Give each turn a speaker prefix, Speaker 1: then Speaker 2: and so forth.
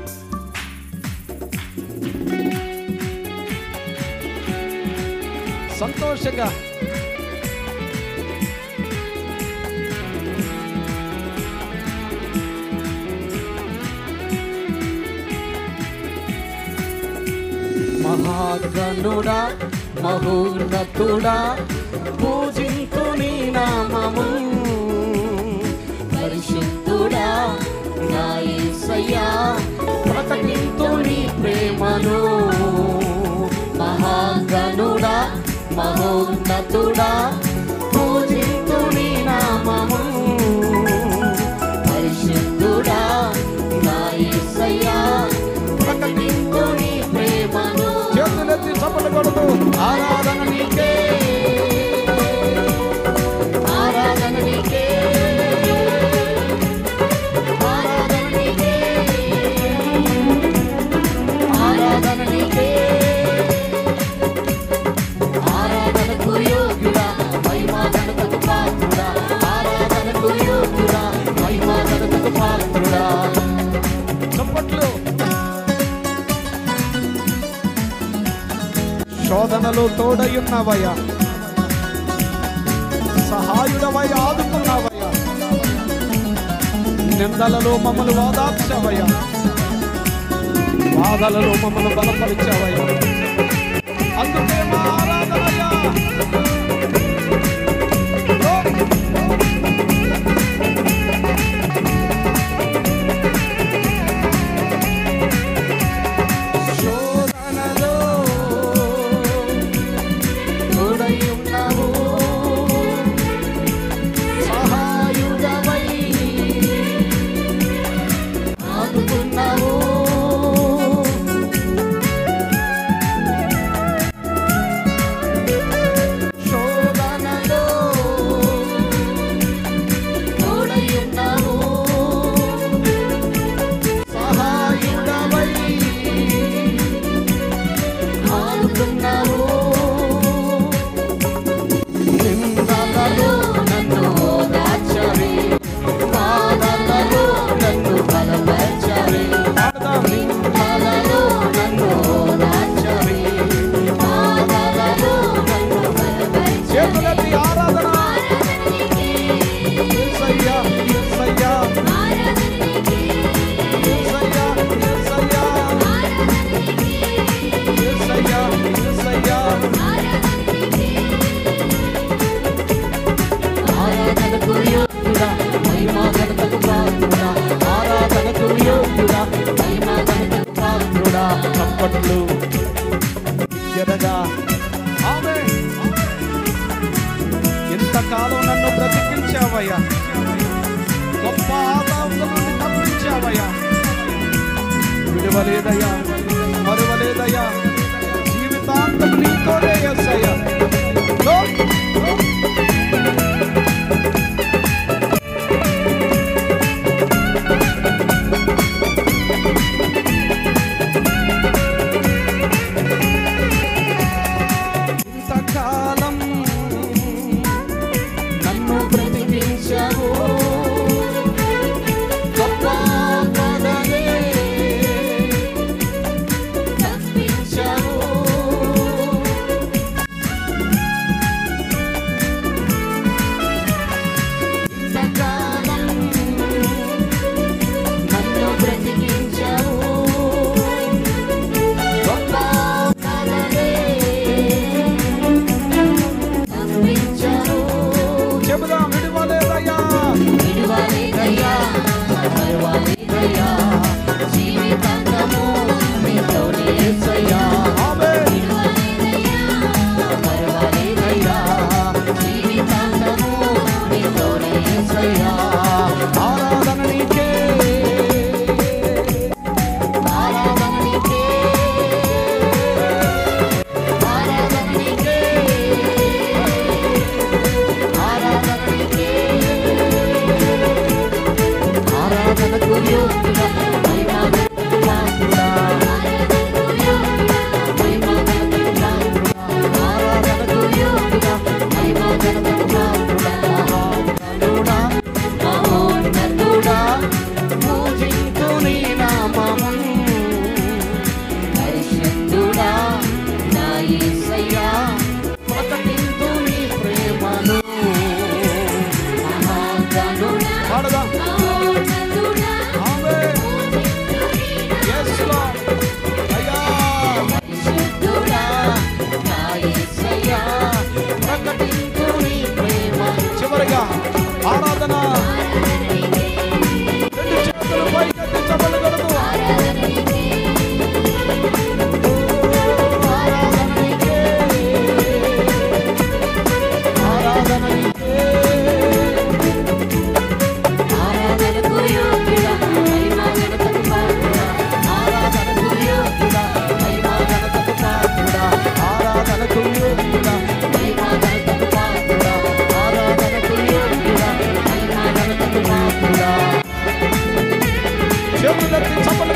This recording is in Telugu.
Speaker 1: సంతోషంగా
Speaker 2: మహాగణుడా మహోన్నతుడా పూజింతు నీ నామము పరిశుద్ధుడా నా యేసయ్యా ప్రకటింతు నీ ప్రేమను మహాగణుడా మహోన్నతుడా పూజింతు నీ నామము పరిశుద్ధుడా నా యేసయ్యా ప్రకటింతు నీ ప్రేమను
Speaker 1: చేతులెత్తి చప్పలు కొడుతూ
Speaker 2: ఆరాధన నీకే ఆరాధన నీకే ఆరాధన నీకే ఆరాధన నీకే ఆరాధనకు యోగ్యుడా మహిమా ఘనతకు పాత్రుడా ఆరాధనకు యోగ్యుడా మహిమా ఘనతకు పాత్రుడా
Speaker 1: చప్పట్లు శోధనలు తోడయున్నవయ్యా సహాయుడవై ఆదుకున్నావయ్యా నిందలలో మమ్మల్ని వాదార్చావయ్యా బాధలలో మమ్మల్ని బలపరిచావయ్యా అందుకే మా ఆరాధనయ్యా ఓ!
Speaker 2: శోధనలో తోడయున్నావు సహాయుడవై ఆదుకున్నావు శోధనలో తోడయున్నావు సహాయుడవై ఆడుతున్నావు నిందలలో నన్ను ఓదార్చవి బాధలలో నన్ను బలపరచవి
Speaker 1: పాడదాం
Speaker 2: నిందలలో నన్ను ఓదార్చవి బాధలలో నన్ను బలపరచవి
Speaker 1: చేతులెత్తి ఆరాధన యేసయ్యా యేసయ్యా యేసయ్యా యేసయ్యా యేసయ్యా యేసయ్యా
Speaker 2: ఆరాధనకు యోగ్యుడా మహిమా ఘనతకు పాత్రుడా ఆరాధనకు యోగ్యుడా మహిమా ఘనతకు పాత్రుడా
Speaker 1: చప్పట్లు ఎరగా ఆమె ఇంతకాలం నన్ను బ్రతికించావయ్యా గొప్ప ఆదాంతం నుండి తప్పించావయ్యా విడవలేదయ్యా మరువలేదయ్యా జీవితాంతం నీతోనే ఎస్సయ్యా లో, లో. ఇంతకాలం
Speaker 2: నన్ను బ్రతికించావు గొప్ప పదవే తప్పించావు ఇంతకాలం నన్ను బ్రతికించావు గొప్ప పదవే తప్పించావు
Speaker 1: చెబుదాం విడవలేదయ్యా
Speaker 2: విడువలేదయ్యా, మరువలేదయ్యా, జీవితాంతము నీతోనే యేసయ్యా.
Speaker 1: ఆమె
Speaker 2: విడువలేదయ్యా, మరువలేదయ్యా, జీవితాంతము నీతోనే యేసయ్యా.
Speaker 1: ఆరాధన నీకే
Speaker 2: ఆరాధన నీకే, ఆరాధన నీకే, ఆరాధన నీకే. ఆరాధనకు యోగ్యుడా, మహిమాగణకు పాత్రుడా. ఆరాధనకు యోగ్యుడా, మహిమాగణకు పాత్రుడా. ఆరాధనకు యోగ్యుడా, మహిమాగణకు పాత్రుడా.
Speaker 1: పాడదాం ఆమె yes Lord. అయ్యా
Speaker 2: పరిశుద్ధుడా నా యేసయ్యా ప్రకటించు నీ ప్రేమ
Speaker 1: చివరిగా ఆరాధన రెండు చేతులు పైకెత్తి చప్పట్లు
Speaker 2: ఆరాధన నీకే ఆరాధన నీకే ఆరాధనకు యోగ్యుడా మహిమ ఘనతకు పాత్రుడా ఆరాధనకు యోగ్యుడా మహిమ ఘనతకు పాత్రుడా ఆరాధనకు యోగ్యుడా మహిమ ఘనతకు పాత్రుడా ఆరాధనకు యోగ్యుడా మహిమ ఘనతకు పాత్రుడా
Speaker 1: చేతులెత్తి చప్పట్లు